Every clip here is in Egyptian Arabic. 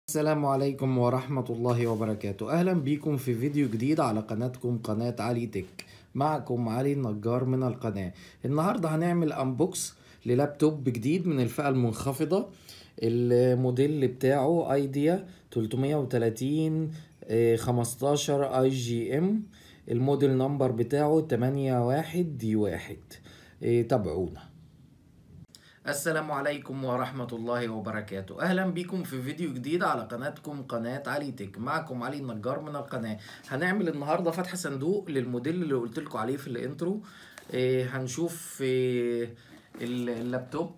السلام عليكم ورحمة الله وبركاته أهلا بيكم في فيديو جديد على قناتكم قناة علي تك معكم علي النجار من القناة النهاردة هنعمل أنبوكس للابتوب جديد من الفئة المنخفضة الموديل بتاعه ايديا 330 آه، 15 اي جي ام الموديل نمبر بتاعه 81 دي واحد آه، تابعونا السلام عليكم ورحمة الله وبركاته أهلا بكم في فيديو جديد على قناتكم قناة علي تك معكم علي النجار من القناة هنعمل النهاردة فتح صندوق للموديل اللي قلت لكم عليه في الانترو إيه هنشوف إيه اللابتوب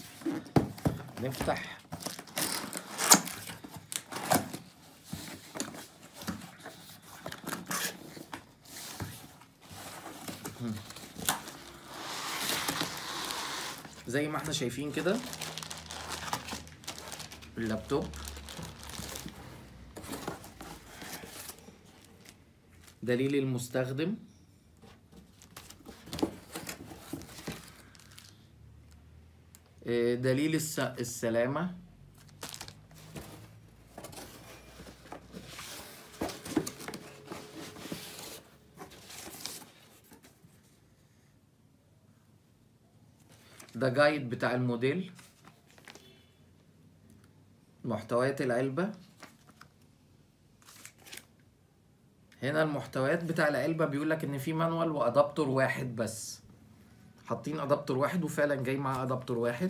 نفتح زي ما احنا شايفين كده اللابتوب دليل المستخدم آه، دليل الس- السلامة ده جايد بتاع الموديل محتويات العلبة هنا المحتويات بتاع العلبة بيقول لك ان في مانوال وادابتور واحد بس حاطين ادابتور واحد وفعلا جاي معاه ادابتور واحد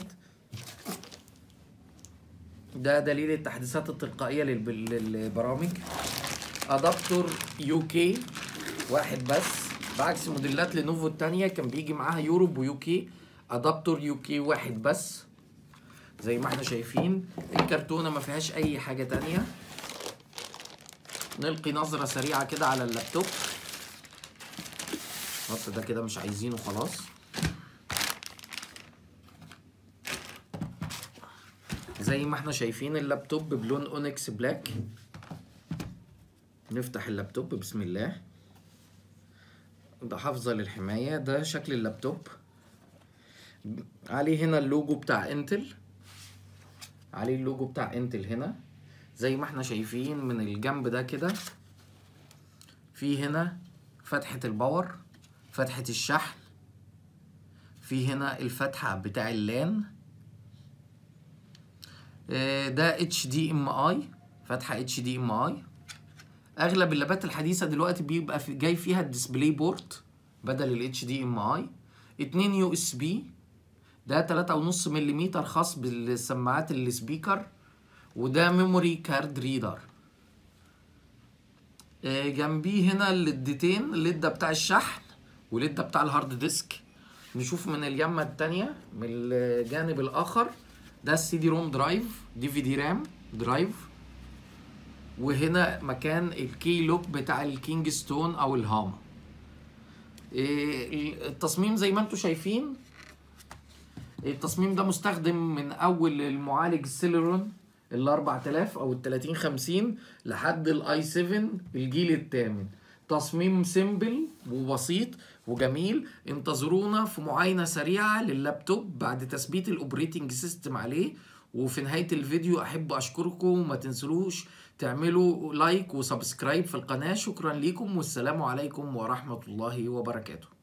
ده دليل التحديثات التلقائية للب- للبرامج ادابتور يو كي واحد بس بعكس موديلات لينوفو التانية كان بيجي معاها يوروب ويو كي ادابتور يو كي واحد بس زي ما احنا شايفين الكرتونة ما فيهاش اي حاجة تانية نلقي نظرة سريعة كده على اللابتوب بص ده كده مش عايزينه خلاص زي ما احنا شايفين اللابتوب بلون اونكس بلاك نفتح اللابتوب بسم الله ده حافظة للحماية ده شكل اللابتوب عليه هنا اللوجو بتاع انتل عليه اللوجو بتاع انتل هنا زي ما احنا شايفين من الجنب ده كده في هنا فتحة الباور فتحة الشحن في هنا الفتحة بتاع اللان آه، ده اتش دي ام اي فتحة اتش دي ام اي اغلب اللابات الحديثة دلوقتي بيبقى في جاي فيها الديسبلاي بورت بدل الاتش دي ام اي اتنين يو اس بي ده تلاتة ونص مليمتر خاص بالسماعات السبيكر وده ميموري كارد ريدر آه، جنبيه هنا الليدتين الليد ده بتاع الشحن والليد ده بتاع الهارد ديسك نشوف من اليمة التانية من الجانب الآخر ده السي دي روم درايف دي في دي رام درايف وهنا مكان الكي لوك بتاع الكينج ستون أو الهاما إيه، التصميم زي ما انتم شايفين التصميم ده مستخدم من اول المعالج السيلرون ال 4000 او ال 3050 لحد الاي 7 الجيل الثامن تصميم سيمبل وبسيط وجميل انتظرونا في معاينة سريعة لللابتوب بعد تثبيت الاوبريتنج سيستم عليه وفي نهاية الفيديو احب اشكركم وما تنسلوش تعملوا لايك وسبسكرايب في القناة شكرا لكم والسلام عليكم ورحمة الله وبركاته